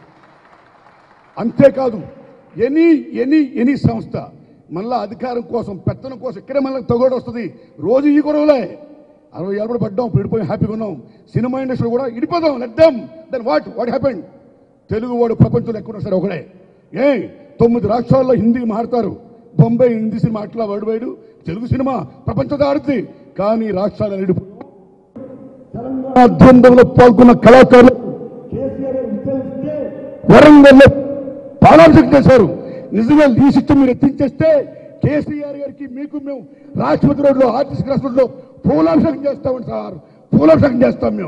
అంతేకాదు ఎనీ ఎనీ ఎనీ సంస్థ మళ్ళా అధికారం కోసం పెత్తనం కోసం ఇక్కడే మళ్ళీ తగోడు వస్తుంది రోజు ఈ గొడవలే అరవై ఏళ్ళు కూడా పడ్డాం ఇప్పుడు విడిపోయి హ్యాపీగా ఉన్నాం సినిమా ఇండస్ట్రీ కూడా ఇడిపోదాం లెడ్దాం then what what happened Telugu వాడు ప్రపంచంలో ఎక్కడ సరే ఒకడే ఏ తొమ్మిది రాష్ట్రాల్లో హిందీ మాట్లాడతారు బొంబాయి హిందీ సినిమా అట్లా వరల్డ్ వైడ్ తెలుగు సినిమా ప్రపంచంతో ఆడుతుంది కానీ రాష్ట్రాలను ఇడిపో తెలంగాణ ద్వంద్వంలో పాల్గొన్న కళాకారులు వరంగల్లో పాలాభిషేకం చేశారు నిజంగా ఈ సిస్టమ్ మీరు ఎత్తించేస్తే కేసీఆర్ గారికి మీకు మేము రాష్ట్రపతి రోడ్లో ఆర్టీసీ రాష్ట్రంలో పూలాభిషేకం చేస్తామండి సార్ పూలాభిషేకం చేస్తాం మేము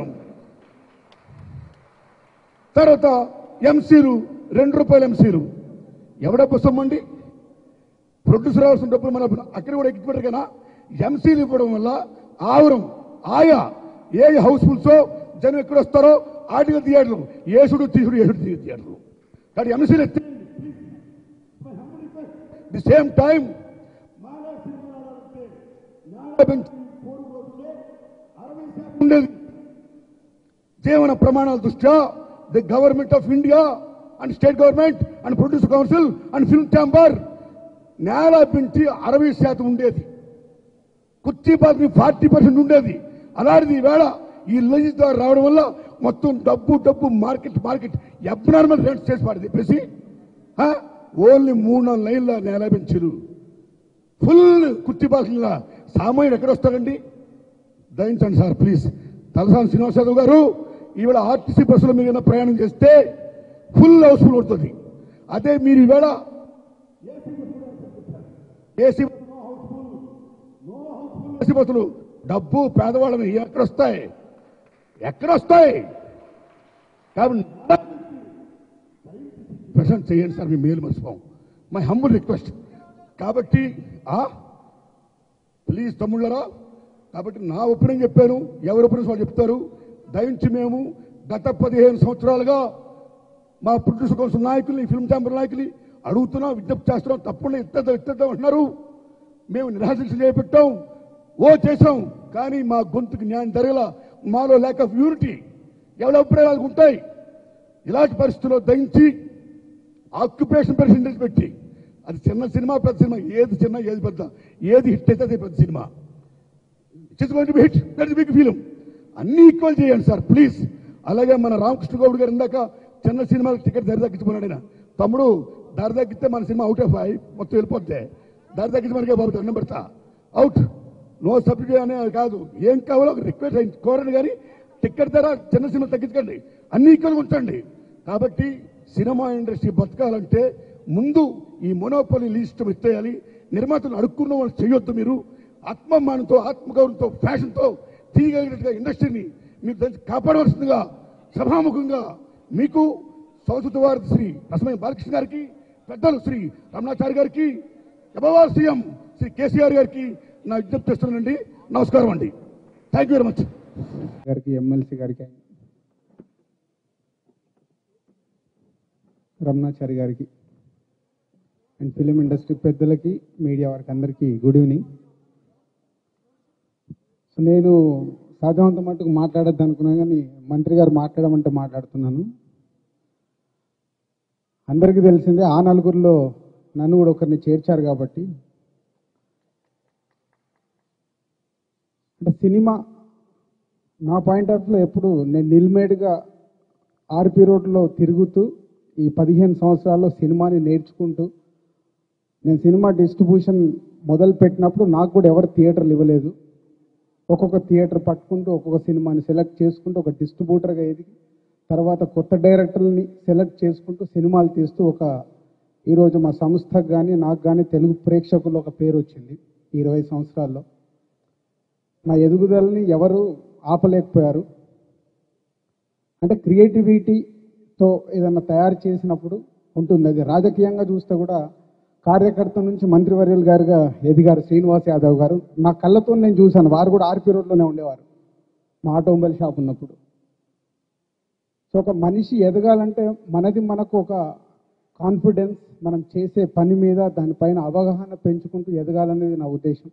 తర్వాత ఎంసీలు రెండు రూపాయల ఎంసీలు ఎవడ పుస్తకం అండి ప్రొడ్యూసర్ రావాల్సిన డబ్బులు మన అక్కడ కూడా ఎక్కిపెట్టారు కదా ఎంసీలు ఇవ్వడం వల్ల ఆవరం ఆయా ఏ హౌస్ఫుల్సో జనం ఎక్కడ వస్తారో ఆర్టికల్ థియేటర్లు ఏసుడు తీసుడు ఏసుడు తీ- థియేటర్లు కానీ ఎంసీలు ఎత్తి ది సేమ్ టైం ఉండేది జీవన ప్రమాణాల దృష్ట్యా the government of India and state government and producer council and film chamber నేల పెంచి అరవై శాతం ఉండేది కుర్చీ పార్టీ ఫార్టీ పర్సెంట్ ఉండేది అలాంటిది ఈవేళ ఈ లెజిస్ ద్వారా రావడం వల్ల మొత్తం డబ్బు డబ్బు మార్కెట్ మార్కెట్ అబ్నార్మల్ రేట్స్ చేసి పాడు చెప్పేసి ఓన్లీ మూడు నాలుగు లైన్ల నేల పెంచారు ఫుల్ కుర్చీ పార్టీల సామాన్యుడు ఎక్కడ వస్తారండి దయించండి సార్ ప్లీజ్ తలసాని శ్రీనివాస్ యాదవ్ గారు ఈవేళ ఆర్టీసీ బస్సులో మీరు ఏదైనా ప్రయాణం చేస్తే ఫుల్ హౌస్ఫుల్ పడుతుంది అదే మీరు ఈవేళ ఏసీ ఏసీ బస్సులు డబ్బు పేదవాళ్ళని ఎక్కడ వస్తాయి ఎక్కడ వస్తాయి కాబట్టి ప్రజెంట్ చేయండి సార్ మీ మేలు మర్చిపోం మై హంబుల్ రిక్వెస్ట్ కాబట్టి ఆ ప్లీజ్ తమ్ముళ్ళరా కాబట్టి నా ఒపీనియన్ చెప్పాను ఎవరి ఒపీనియన్స్ వాళ్ళు చెప్తారు దయించి మేము గత పదిహేను సంవత్సరాలుగా మా ప్రొడ్యూసర్ కౌన్సిల్ నాయకుల్ని ఫిల్మ్ ఛాంబర్ నాయకుల్ని అడుగుతున్నాం విజ్ఞప్తి చేస్తున్నాం తప్పకుండా ఇత్తద్దాం ఇత్తద్దాం అంటున్నారు మేము నిరాశించ చేపట్టాం ఓ చేసాం కానీ మా గొంతుకు న్యాయం జరగల మాలో ల్యాక్ ఆఫ్ యూనిటీ ఎవరి అభిప్రాయాలు ఉంటాయి ఇలాంటి పరిస్థితుల్లో దయించి ఆక్యుపేషన్ పర్సెంటేజ్ పెట్టి అది చిన్న సినిమా పెద్ద సినిమా ఏది చిన్న ఏది పెద్ద ఏది హిట్ అయితే అది పెద్ద cinema it's going to be hit that is big film అన్ని ఈక్వల్ చేయండి సార్ ప్లీజ్ అలాగే మన రామకృష్ణ గౌడ్ గారు ఇందాక చిన్న సినిమాకి టికెట్ ధర తగ్గించుకున్నాడు ఆయన తమ్ముడు ధర తగ్గిస్తే మన సినిమా అవుట్ ఆఫ్ ఐ మొత్తం వెళ్ళిపోద్ది ధర తగ్గించి మనకే బాబు దండం పెడతా అవుట్ నో సబ్సిడీ అనే కాదు ఏం కావాలో ఒక రిక్వెస్ట్ కోరండి కానీ టికెట్ ధర చిన్న సినిమా తగ్గించకండి అన్ని ఈక్వల్గా ఉంచండి కాబట్టి సినిమా ఇండస్ట్రీ బతకాలంటే ముందు ఈ మొనోపలి లిస్టం ఎత్తేయాలి నిర్మాతలు అడుక్కున్న వాళ్ళు చేయొద్దు మీరు ఆత్మమానంతో ఆత్మగౌరవంతో ఫ్యాషన్తో తీయగలిగినట్టుగా ఇండస్ట్రీని మీరు దాన్ని కాపాడవలసిందిగా సభాముఖంగా మీకు సంస్కృత వారి శ్రీ రసమయ్య బాలకృష్ణ గారికి పెద్దలు శ్రీ రమణాచారి గారికి అభవాల్ సీఎం శ్రీ కేసీఆర్ గారికి నా విజ్ఞప్తి చేస్తున్నానండి నమస్కారం అండి థ్యాంక్ యూ వెరీ మచ్ గారికి ఎమ్మెల్సీ గారికి రమణాచారి గారికి అండ్ ఫిలిం ఇండస్ట్రీ పెద్దలకి మీడియా వారికి అందరికీ గుడ్ ఈవినింగ్ సో నేను సాధ్యమంత మటుకు మాట్లాడద్దు అనుకున్నాను కానీ మంత్రి గారు మాట్లాడమంటే మాట్లాడుతున్నాను అందరికీ తెలిసిందే ఆ నలుగురిలో నన్ను కూడా ఒకరిని చేర్చారు కాబట్టి అంటే సినిమా నా పాయింట్ ఆఫ్ లో ఎప్పుడు నేను నిల్మేడ్గా ఆర్పి రోడ్లో తిరుగుతూ ఈ పదిహేను సంవత్సరాల్లో సినిమాని నేర్చుకుంటూ నేను సినిమా డిస్ట్రిబ్యూషన్ మొదలు పెట్టినప్పుడు నాకు కూడా ఎవరు థియేటర్లు ఇవ్వలేదు ఒక్కొక్క థియేటర్ పట్టుకుంటూ ఒక్కొక్క సినిమాని సెలెక్ట్ చేసుకుంటూ ఒక డిస్ట్రిబ్యూటర్గా ఎదిగి తర్వాత కొత్త డైరెక్టర్ని సెలెక్ట్ చేసుకుంటూ సినిమాలు తీస్తూ ఒక ఈరోజు మా సంస్థకు కానీ నాకు కానీ తెలుగు ప్రేక్షకుల్లో ఒక పేరు వచ్చింది ఈ ఇరవై సంవత్సరాల్లో నా ఎదుగుదలని ఎవరు ఆపలేకపోయారు అంటే క్రియేటివిటీతో ఏదన్నా తయారు చేసినప్పుడు ఉంటుంది అది రాజకీయంగా చూస్తే కూడా కార్యకర్త నుంచి మంత్రివర్యులు గారుగా ఎదిగారు శ్రీనివాస్ యాదవ్ గారు నా కళ్ళతో నేను చూశాను వారు కూడా ఆర్పి రోడ్లోనే ఉండేవారు మా ఆటోమొబైల్ షాప్ ఉన్నప్పుడు సో ఒక మనిషి ఎదగాలంటే మనది మనకు ఒక కాన్ఫిడెన్స్ మనం చేసే పని మీద దానిపైన అవగాహన పెంచుకుంటూ ఎదగాలనేది నా ఉద్దేశం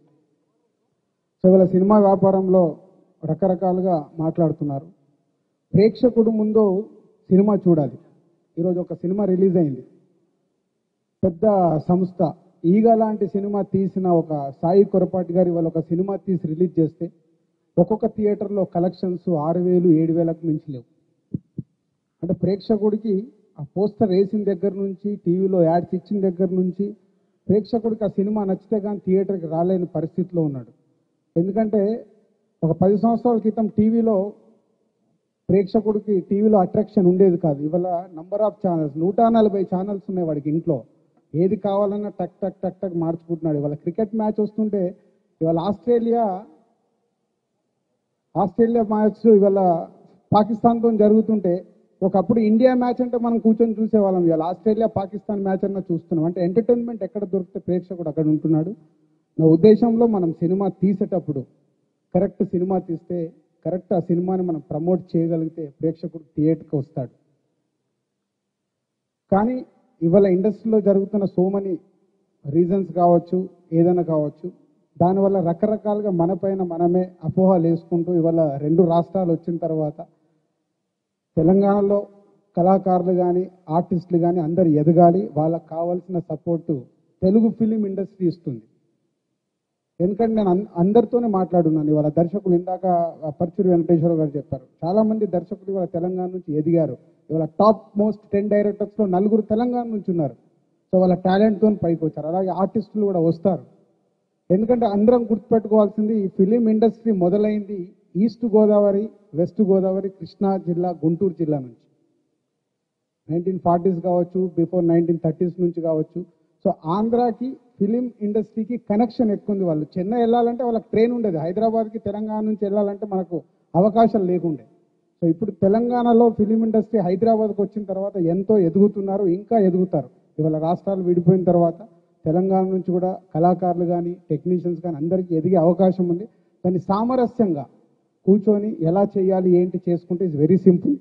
సో ఇవాళ సినిమా వ్యాపారంలో రకరకాలుగా మాట్లాడుతున్నారు ప్రేక్షకుడు ముందు సినిమా చూడాలి ఈరోజు ఒక సినిమా రిలీజ్ అయింది పెద్ద సంస్థ ఈగ లాంటి సినిమా తీసిన ఒక సాయి కొరపాటి గారి వాళ్ళు ఒక సినిమా తీసి రిలీజ్ చేస్తే ఒక్కొక్క థియేటర్లో కలెక్షన్స్ ఆరు వేలు ఏడు వేలకు మించి లేవు అంటే ప్రేక్షకుడికి ఆ పోస్టర్ వేసిన దగ్గర నుంచి టీవీలో యాడ్స్ ఇచ్చిన దగ్గర నుంచి ప్రేక్షకుడికి ఆ సినిమా నచ్చితే కానీ థియేటర్కి రాలేని పరిస్థితిలో ఉన్నాడు ఎందుకంటే ఒక పది సంవత్సరాల క్రితం టీవీలో ప్రేక్షకుడికి టీవీలో అట్రాక్షన్ ఉండేది కాదు ఇవాళ నంబర్ ఆఫ్ ఛానల్స్ నూట నలభై ఛానల్స్ ఉన్నాయి వాడికి ఇంట్లో ఏది కావాలన్నా టక్ టక్ టక్ టక్ మార్చుకుంటున్నాడు ఇవాళ క్రికెట్ మ్యాచ్ వస్తుంటే ఇవాళ ఆస్ట్రేలియా ఆస్ట్రేలియా మ్యాచ్ ఇవాళ పాకిస్తాన్తో జరుగుతుంటే ఒకప్పుడు ఇండియా మ్యాచ్ అంటే మనం కూర్చొని చూసేవాళ్ళం ఇవాళ ఆస్ట్రేలియా పాకిస్తాన్ మ్యాచ్ అన్న చూస్తున్నాం అంటే ఎంటర్టైన్మెంట్ ఎక్కడ దొరికితే ప్రేక్షకుడు అక్కడ ఉంటున్నాడు నా ఉద్దేశంలో మనం సినిమా తీసేటప్పుడు కరెక్ట్ సినిమా తీస్తే కరెక్ట్ ఆ సినిమాని మనం ప్రమోట్ చేయగలిగితే ప్రేక్షకుడు థియేటర్కి వస్తాడు కానీ ఇవాళ ఇండస్ట్రీలో జరుగుతున్న సో మనీ రీజన్స్ కావచ్చు ఏదైనా కావచ్చు దానివల్ల రకరకాలుగా మన పైన మనమే అపోహలు వేసుకుంటూ ఇవాళ రెండు రాష్ట్రాలు వచ్చిన తర్వాత తెలంగాణలో కళాకారులు కానీ ఆర్టిస్టులు కానీ అందరు ఎదగాలి వాళ్ళకి కావాల్సిన సపోర్టు తెలుగు ఫిలిం ఇండస్ట్రీ ఇస్తుంది ఎందుకంటే నేను అన్- అందరితోనే మాట్లాడున్నాను ఇవాళ దర్శకులు ఇందాక ఆ పర్చూరి వెంకటేశ్వర గారు చెప్పారు చాలా మంది దర్శకులు ఇవాళ తెలంగాణ నుంచి ఎదిగారు ఇవాళ టాప్ మోస్ట్ టెన్ డైరెక్టర్స్ లో నలుగురు తెలంగాణ నుంచి ఉన్నారు సో వాళ్ళ టాలెంట్ తో పైకి వచ్చారు అలాగే ఆర్టిస్టులు కూడా వస్తారు ఎందుకంటే అందరం గుర్తుపెట్టుకోవాల్సింది ఈ ఫిలిం ఇండస్ట్రీ మొదలైంది ఈస్ట్ గోదావరి వెస్ట్ గోదావరి కృష్ణా జిల్లా గుంటూరు జిల్లా నుంచి నైన్టీన్ ఫార్టీస్ కావచ్చు బిఫోర్ నైన్టీన్ థర్టీస్ నుంచి కావచ్చు సో ఆంధ్రాకి ఫిలిం ఇండస్ట్రీకి కనెక్షన్ ఎక్కువ ఉంది వాళ్ళు చెన్నై వెళ్ళాలంటే వాళ్ళకి ట్రైన్ ఉండేది హైదరాబాద్కి తెలంగాణ నుంచి వెళ్ళాలంటే మనకు అవకాశం లేకుండే సో ఇప్పుడు తెలంగాణలో ఫిలిం ఇండస్ట్రీ హైదరాబాద్కి వచ్చిన తర్వాత ఎంతో ఎదుగుతున్నారు ఇంకా ఎదుగుతారు ఇవాళ రాష్ట్రాలు విడిపోయిన తర్వాత తెలంగాణ నుంచి కూడా కళాకారులు కానీ టెక్నీషియన్స్ కానీ అందరికీ ఎదిగే అవకాశం ఉంది దాన్ని సామరస్యంగా కూర్చొని ఎలా చేయాలి ఏంటి చేసుకుంటే ఇట్స్ వెరీ సింపుల్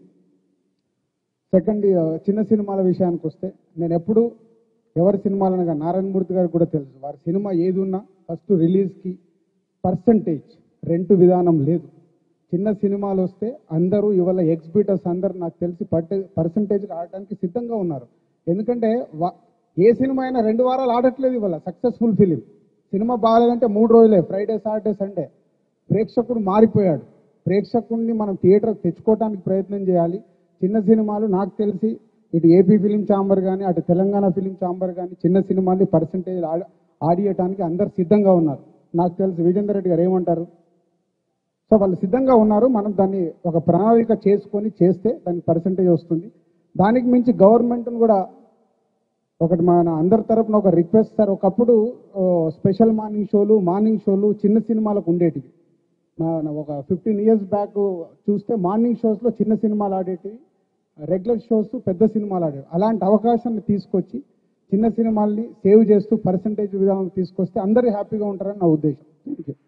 సెకండ్ ఆ, చిన్న సినిమాల విషయానికి వస్తే నేను ఎప్పుడు ఎవరి సినిమాలనగా నారాయణమూర్తి గారికి కూడా తెలుసు వారి సినిమా ఏది ఉన్నా ఫస్ట్ రిలీజ్కి పర్సంటేజ్ రెంట్ విధానం లేదు చిన్న సినిమాలు వస్తే అందరూ ఇవాళ ఎగ్జిబిటర్స్ అందరూ నాకు తెలిసి పట్టే పర్సంటేజ్ ఆడటానికి సిద్ధంగా ఉన్నారు ఎందుకంటే వా- ఏ సినిమా అయినా రెండు వారాలు ఆడట్లేదు ఇవాళ సక్సెస్ఫుల్ ఫిలిం సినిమా బాగాలేదంటే మూడు రోజులే ఫ్రైడే సాటర్డే సండే ప్రేక్షకుడు మారిపోయాడు ప్రేక్షకుడిని మనం థియేటర్ తెచ్చుకోవడానికి ప్రయత్నం చేయాలి చిన్న సినిమాలు నాకు తెలిసి ఇటు ఏపీ ఫిలిం ఛాంబర్ కానీ అటు తెలంగాణ ఫిలిం ఛాంబర్ కానీ చిన్న సినిమాని పర్సంటేజ్ ఆడియటానికి అందరు సిద్ధంగా ఉన్నారు నాకు తెలిసి విజేందర్ రెడ్డి గారు ఏమంటారు సో వాళ్ళు సిద్ధంగా ఉన్నారు మనం దాన్ని ఒక ప్రణాళిక చేసుకొని చేస్తే దానికి పర్సంటేజ్ వస్తుంది దానికి మించి గవర్నమెంట్ను కూడా ఒకటి మన అందరి తరపున ఒక రిక్వెస్ట్ సార్ ఒకప్పుడు ఓ, స్పెషల్ మార్నింగ్ షోలు మార్నింగ్ షోలు చిన్న సినిమాలకు ఉండేటివి నా- నా ఒక ఫిఫ్టీన్ ఇయర్స్ బ్యాక్ చూస్తే మార్నింగ్ షోస్లో చిన్న సినిమాలు ఆడేటివి రెగ్యులర్ షోస్ పెద్ద సినిమాలు ఆడేవి అలాంటి అవకాశాన్ని తీసుకొచ్చి చిన్న సినిమాల్ని సేవ్ చేస్తూ పర్సంటేజ్ విధానం తీసుకొస్తే అందరూ హ్యాపీగా ఉంటారని నా ఉద్దేశం థ్యాంక్ యూ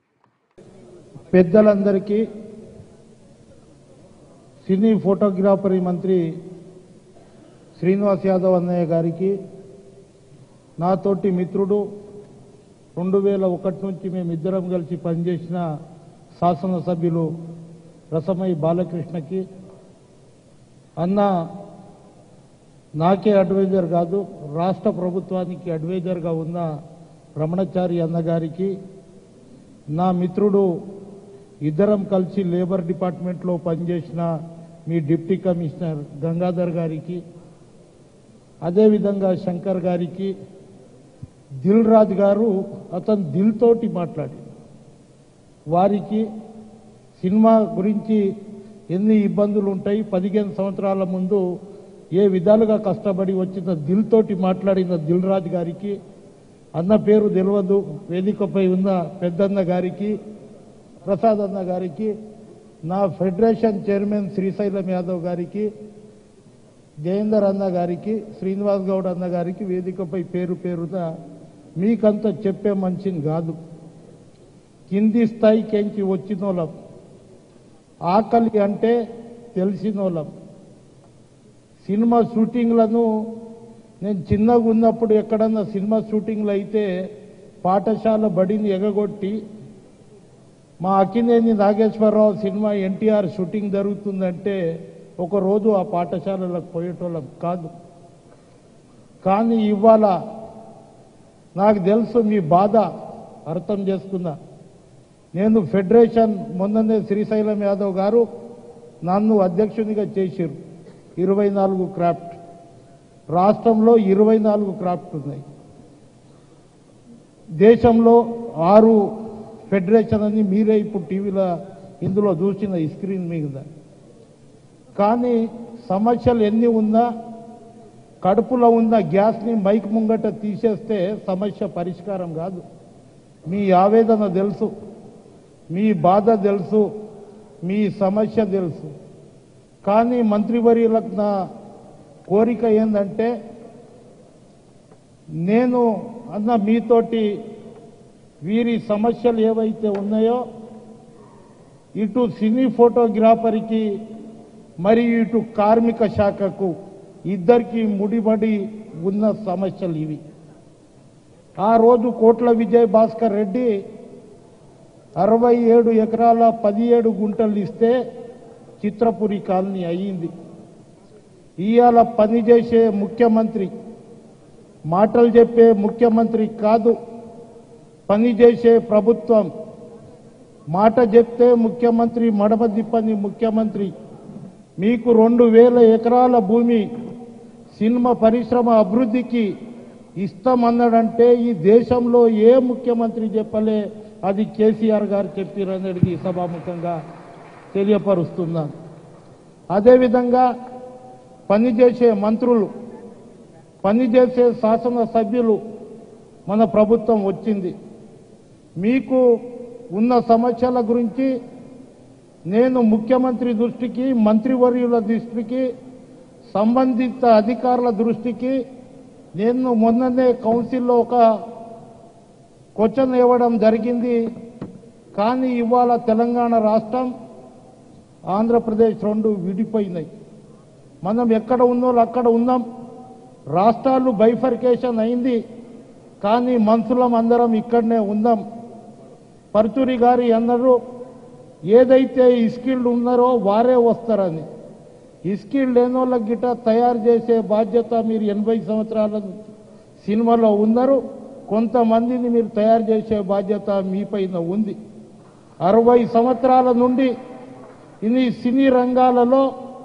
పెద్దలందరికీ సినీ ఫోటోగ్రాఫరీ మంత్రి శ్రీనివాస్ యాదవ్ అన్నయ్య గారికి నాతోటి మిత్రుడు రెండు వేల ఒకటి నుంచి మేమిద్దరం కలిసి పనిచేసిన శాసనసభ్యులు రసమయ్య బాలకృష్ణకి అన్న నాకే అడ్వైజర్ కాదు రాష్ట్ర ప్రభుత్వానికి అడ్వైజర్గా ఉన్న రమణచారి అన్నగారికి నా మిత్రుడు ఇద్దరం కలిసి లేబర్ డిపార్ట్మెంట్లో పనిచేసిన మీ డిప్టీ కమిషనర్ గంగాధర్ గారికి అదేవిధంగా శంకర్ గారికి దిల్ రాజ్ గారు అతను దిల్ తోటి మాట్లాడి వారికి సినిమా గురించి ఎన్ని ఇబ్బందులు ఉంటాయి పదిహేను సంవత్సరాల ముందు ఏ విధాలుగా కష్టపడి వచ్చిన దిల్ తోటి మాట్లాడిన దిల్ రాజ్ గారికి అన్న పేరు తెలియదు వేదికపై ఉన్న పెద్దన్న గారికి ప్రసాద్ అన్న గారికి నా ఫెడరేషన్ చైర్మన్ శ్రీశైలం యాదవ్ గారికి జయేందర్ అన్న గారికి శ్రీనివాస్ గౌడ్ అన్న గారికి వేదికపై పేరు పేరున మీకంత చెప్పే మనిషిని కాదు కింది స్థాయికించి వచ్చినోళ్ళం ఆకలి అంటే తెలిసినోళ్ళం సినిమా షూటింగ్లను నేను చిన్నగా ఉన్నప్పుడు ఎక్కడన్నా సినిమా షూటింగ్లు అయితే పాఠశాల బడిని ఎగగొట్టి మా Akkineni Nageswararao cinema N T R shooting జరుగుతుందంటే ఒక రోజు ఆ పాఠశాలలకు పోయేటోళ్ళం కాదు కానీ ఇవాళ నాకు తెలుసు మీ బాధ అర్థం చేసుకున్నా నేను ఫెడరేషన్ మొన్ననే శ్రీశైలం యాదవ్ గారు నన్ను అధ్యక్షునిగా చేసిరు ఇరవై నాలుగు క్రాఫ్ట్ రాష్ట్రంలో ఇరవై నాలుగు క్రాఫ్ట్ ఉన్నాయి దేశంలో ఆరు ఫెడరేషన్ అని మీరే ఇప్పుడు టీవీలో ఇందులో చూసిన ఈ స్క్రీన్ మీద కానీ సమస్యలు ఎన్ని ఉన్నా కడుపులో ఉన్న గ్యాస్ని మైక్ ముంగట తీసేస్తే సమస్య పరిష్కారం కాదు మీ ఆవేదన తెలుసు మీ బాధ తెలుసు మీ సమస్య తెలుసు కానీ మంత్రివర్యులకు నా కోరిక ఏంటంటే నేను అన్న మీతోటి వీరి సమస్యలు ఏవైతే ఉన్నాయో ఇటు సినీ ఫోటోగ్రాఫర్కి మరియు ఇటు కార్మిక శాఖకు ఇద్దరికి ముడిపడి ఉన్న సమస్యలు ఇవి ఆ రోజు కోట్ల విజయ్ భాస్కర్ రెడ్డి అరవై ఏడు ఎకరాల పదిహేడు గుంటలు ఇస్తే చిత్రపురి కాలనీ అయ్యింది ఇవాళ పనిచేసే ముఖ్యమంత్రి మాటలు చెప్పే ముఖ్యమంత్రి కాదు పనిచేసే ప్రభుత్వం మాట చెప్తే ముఖ్యమంత్రి మడమ తిప్పని ముఖ్యమంత్రి మీకు రెండు వేల ఎకరాల భూమి సినిమా పరిశ్రమ అభివృద్ధికి ఇస్తామన్నాడంటే ఈ దేశంలో ఏ ముఖ్యమంత్రి చెప్పలే అది కేసీఆర్ గారు చెప్పారనేది సభాముఖంగా తెలియపరుస్తున్నాను అదేవిధంగా పనిచేసే మంత్రులు పనిచేసే శాసనసభ్యులు మన ప్రభుత్వం వచ్చింది మీకు ఉన్న సమస్యల గురించి నేను ముఖ్యమంత్రి దృష్టికి మంత్రివర్యుల దృష్టికి సంబంధిత అధికారుల దృష్టికి నేను మొన్ననే కౌన్సిల్లో ఒక క్వశ్చన్ ఇవ్వడం జరిగింది కానీ ఇవాళ తెలంగాణ రాష్ట్రం ఆంధ్రప్రదేశ్ రెండు విడిపోయినాయి మనం ఎక్కడ ఉన్నో అక్కడ ఉన్నాం రాష్ట్రాలు బైఫర్కేషన్ అయింది కానీ మనుషులం అందరం ఇక్కడనే ఉందాం పరుచూరి గారి అన్నారు ఏదైతే ఇస్కిల్డ్ ఉన్నారో వారే వస్తారని ఇస్కిల్ లేని వాళ్ళకి గిట తయారు చేసే బాధ్యత మీరు ఎనభై సంవత్సరాల సినిమాలో ఉన్నారు కొంతమందిని మీరు తయారు చేసే బాధ్యత మీ పైన ఉంది అరవై సంవత్సరాల నుండి ఇన్ని సినీ రంగాలలో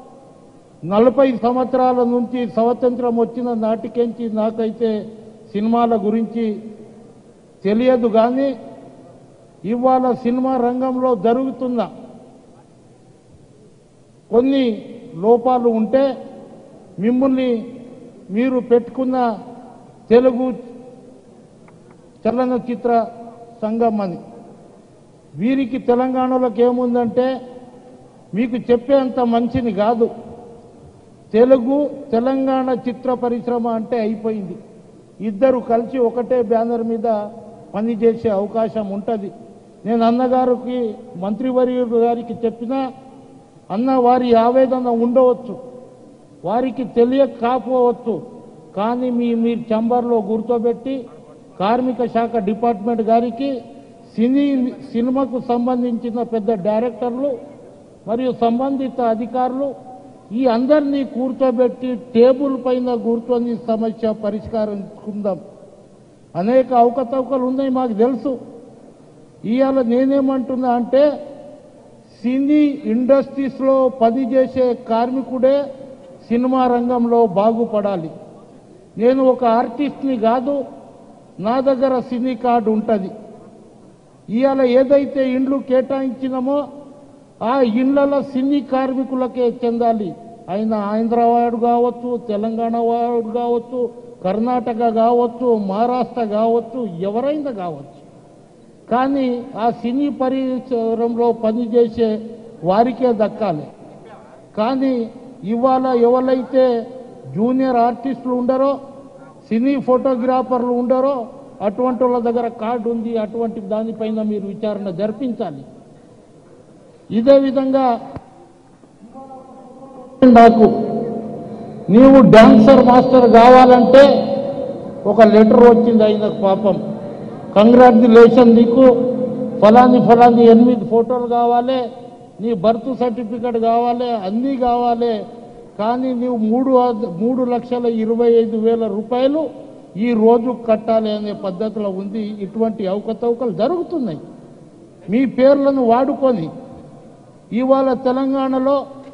నలభై సంవత్సరాల నుంచి స్వాతంత్రం వచ్చిన నాటికెంచి నాకైతే సినిమాల గురించి తెలియదు కానీ ఇవాళ సినిమా రంగంలో జరుగుతున్న కొన్ని లోపాలు ఉంటే మిమ్మల్ని మీరు పెట్టుకున్న తెలుగు చలనచిత్ర సంఘం అని వీరికి తెలంగాణలోకి ఏముందంటే మీకు చెప్పేంత మంచిని కాదు తెలుగు తెలంగాణ చిత్ర పరిశ్రమ అంటే అయిపోయింది ఇద్దరు కలిసి ఒకటే బ్యానర్ మీద పనిచేసే అవకాశం ఉంటుంది నేను అన్నగారికి మంత్రివర్యుడు గారికి చెప్పినా అన్న వారి ఆవేదన ఉండవచ్చు వారికి తెలియక కాకపోవచ్చు కానీ మీ మీరు చంబర్లో గుర్తోబెట్టి కార్మిక శాఖ డిపార్ట్మెంట్ గారికి సినీ సినిమాకు సంబంధించిన పెద్ద డైరెక్టర్లు మరియు సంబంధిత అధికారులు ఈ అందరినీ కూర్చోబెట్టి టేబుల్ పైన కూర్చొని సమస్య పరిష్కరించుకుందాం అనేక అవకతవకలు ఉన్నాయి మాకు తెలుసు ఇవాళ నేనేమంటున్నా అంటే సినీ ఇండస్ట్రీస్లో పనిచేసే కార్మికుడే సినిమా రంగంలో బాగుపడాలి నేను ఒక ఆర్టిస్ట్ని కాదు నా దగ్గర సినీ కార్డు ఉంటుంది ఇవాళ ఏదైతే ఇండ్లు కేటాయించినామో ఆ ఇండ్లలో సినీ కార్మికులకే చెందాలి ఆయన హైదరాబాద్ కావచ్చు తెలంగాణ వాడు కావచ్చు కర్ణాటక కావచ్చు మహారాష్ట్ర కావచ్చు ఎవరైనా కావచ్చు కానీ ఆ సినీ పరిసరంలో పనిచేసే వారికే దక్కాలి కానీ ఇవాళ ఎవరైతే జూనియర్ ఆర్టిస్టులు ఉండరో సినీ ఫోటోగ్రాఫర్లు ఉండరో అటువంటి వాళ్ళ దగ్గర కార్డు ఉంది అటువంటి దానిపైన మీరు విచారణ జరిపించాలి ఇదే విధంగా నాకు నీవు డాన్సర్ మాస్టర్ కావాలంటే ఒక లెటర్ వచ్చింది ఆయనకు పాపం కంగ్రాచులేషన్ నీకు ఫలాని ఫలాని ఎనిమిది ఫోటోలు కావాలి నీ బర్త్ సర్టిఫికెట్ కావాలి అన్నీ కావాలి కానీ నీవు మూడు వ- మూడు లక్షల ఇరవై ఐదు వేల రూపాయలు ఈ రోజు కట్టాలి అనే పద్ధతిలో ఉంది ఇటువంటి అవకతవకలు జరుగుతున్నాయి మీ పేర్లను వాడుకొని ఇవాళ తెలంగాణలో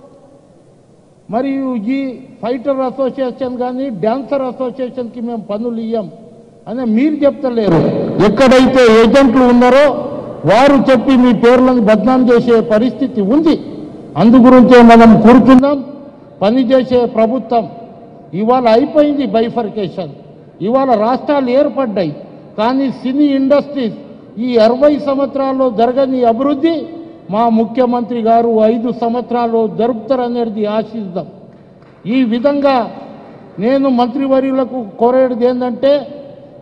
మరియు ఈ ఫైటర్ అసోసియేషన్ కానీ డాన్సర్ అసోసియేషన్కి మేము పనులు ఇయ్యం అని మీరు చెప్తలేరు ఎక్కడైతే ఏజెంట్లు ఉన్నారో వారు చెప్పి మీ పేర్లను బద్నాం చేసే పరిస్థితి ఉంది అందు గురించే మనం కూర్చున్నాం పనిచేసే ప్రభుత్వం ఇవాళ అయిపోయింది బైఫర్కేషన్ ఇవాళ రాష్ట్రాలు ఏర్పడ్డాయి కానీ సినీ ఇండస్ట్రీస్ ఈ అరవై సంవత్సరాల్లో జరగని అభివృద్ధి మా ముఖ్యమంత్రి గారు ఐదు సంవత్సరాలు జరుపుతారనేది ఆశిద్దాం ఈ విధంగా నేను మంత్రివర్యులకు కోరేది ఏంటంటే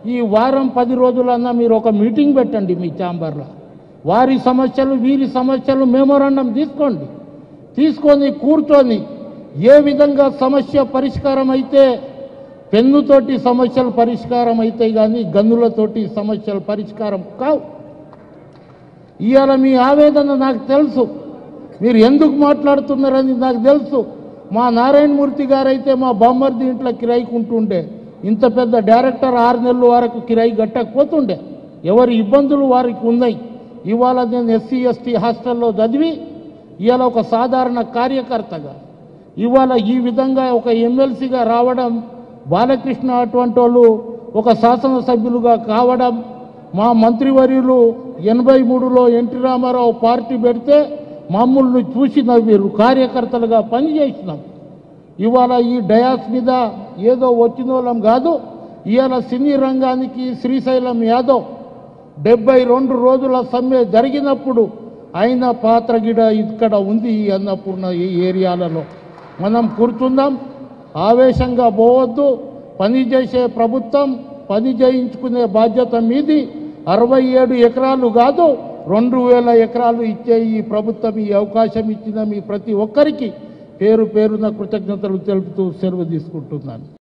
ఈ వారం పది రోజులన్నా మీరు ఒక మీటింగ్ పెట్టండి మీ ఛాంబర్లో వారి సమస్యలు వీరి సమస్యలు మెమోరాండం తీసుకోండి తీసుకొని కూర్చొని ఏ విధంగా సమస్య పరిష్కారం అయితే పెన్నుతోటి సమస్యలు పరిష్కారం అవుతాయి కానీ గన్నులతోటి సమస్యలు పరిష్కారం కావు ఇవాళ మీ ఆవేదన నాకు తెలుసు మీరు ఎందుకు మాట్లాడుతున్నారని నాకు తెలుసు మా నారాయణమూర్తి గారు అయితే మా బొమ్మర్ది ఇంట్లో కిరాయికుంటుండే ఇంత పెద్ద డైరెక్టర్ ఆరు నెలల వరకు కిరాయి కట్టకపోతుండే ఎవరి ఇబ్బందులు వారికి ఉన్నాయి ఇవాళ నేను ఎస్సీ ఎస్టీ హాస్టల్లో చదివి ఇవాళ ఒక సాధారణ కార్యకర్తగా ఇవాళ ఈ విధంగా ఒక ఎమ్మెల్సీగా రావడం బాలకృష్ణ అటువంటి వాళ్ళు ఒక శాసనసభ్యులుగా కావడం మా మంత్రివర్యులు ఎనభై మూడులో ఎన్టీ రామారావు పార్టీ పెడితే మమ్మల్ని చూసి నవ్వారు కార్యకర్తలుగా పనిచేసినాం ఇవాళ ఈ డయాస్ మీద ఏదో వచ్చిన వాళ్ళం కాదు ఇవాళ సినీ రంగానికి శ్రీశైలం యాదవ్ డెబ్బై రెండు రోజుల సమ్మె జరిగినప్పుడు ఆయన పాత్ర గిడ ఇక్కడ ఉంది ఈ అన్నపూర్ణ ఈ ఏరియాలలో మనం కూర్చుందాం ఆవేశంగా పోవద్దు పని చేసే ప్రభుత్వం పని చేయించుకునే బాధ్యత మీది అరవై ఏడు ఎకరాలు కాదు రెండు వేల ఎకరాలు ఇచ్చే ఈ ప్రభుత్వం ఈ అవకాశం ఇచ్చిన మీ ప్రతి ఒక్కరికి పేరు పేరున కృతజ్ఞతలు తెలుపుతూ సెలవు తీసుకుంటున్నాను